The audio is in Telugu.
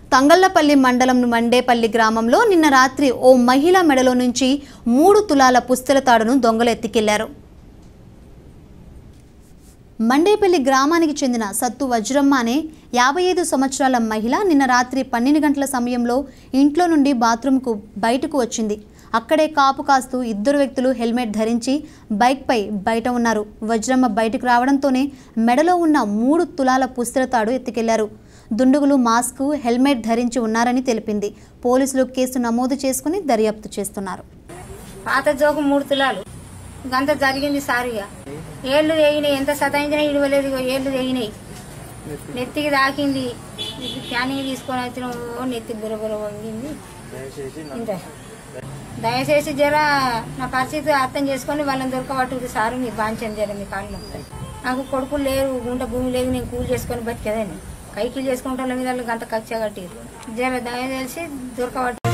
తంగళ్లపల్లి మండలం మండేపల్లి గ్రామంలో నిన్న రాత్రి ఓ మహిళ మెడలో నుంచి మూడు తులాల పుస్తెల తాడును దొంగలు ఎత్తికెళ్లారు మండేపల్లి గ్రామానికి చెందిన సత్తు వజ్రమ్మ అనే యాభై ఐదు సంవత్సరాల మహిళ నిన్న రాత్రి పన్నెండు గంటల సమయంలో ఇంట్లో నుండి బాత్రూంకు బయటకు వచ్చింది అక్కడే కాపు కాస్తూ ఇద్దరు వ్యక్తులు హెల్మెట్ ధరించి బైక్పై బయట ఉన్నారు వజ్రమ్మ బయటకు రావడంతోనే మెడలో ఉన్న మూడు తులాల పుస్తల తాడు ఎత్తుకెళ్లారు దుండుగులు మాస్క్ హెల్మెట్ ధరించి ఉన్నారని తెలిపింది పోలీసులు కేసు నమోదు చేసుకుని దర్యాప్తు చేస్తున్నారు పాత జోకు మూడు తులాలు గంత జరిగింది సారిగా ఏళ్ళు వేయినాయి ఎంత సతాయించినా ఇడవలేదు ఇగో ఏళ్ళు వేయినాయి నెత్తికి తాకింది ఇది క్యానింగ్ తీసుకొని వచ్చిన ఓ నెత్తి బురబుర వంగింది ఇంత దయచేసి జర నా పరిస్థితి అర్థం చేసుకొని వాళ్ళని దొరకబట్టు సారు మీరు బాంచండి జర మీ కాళ్ళు నాకు కొడుకులు లేరు గుంట భూమి లేదు నేను కూలి చేసుకొని బతికేదాన్ని కైకిలు చేసుకుంటే వాళ్ళ మీద వాళ్ళు గంత కక్ష కట్టిరు జర దయచేసి దొరకబట్టు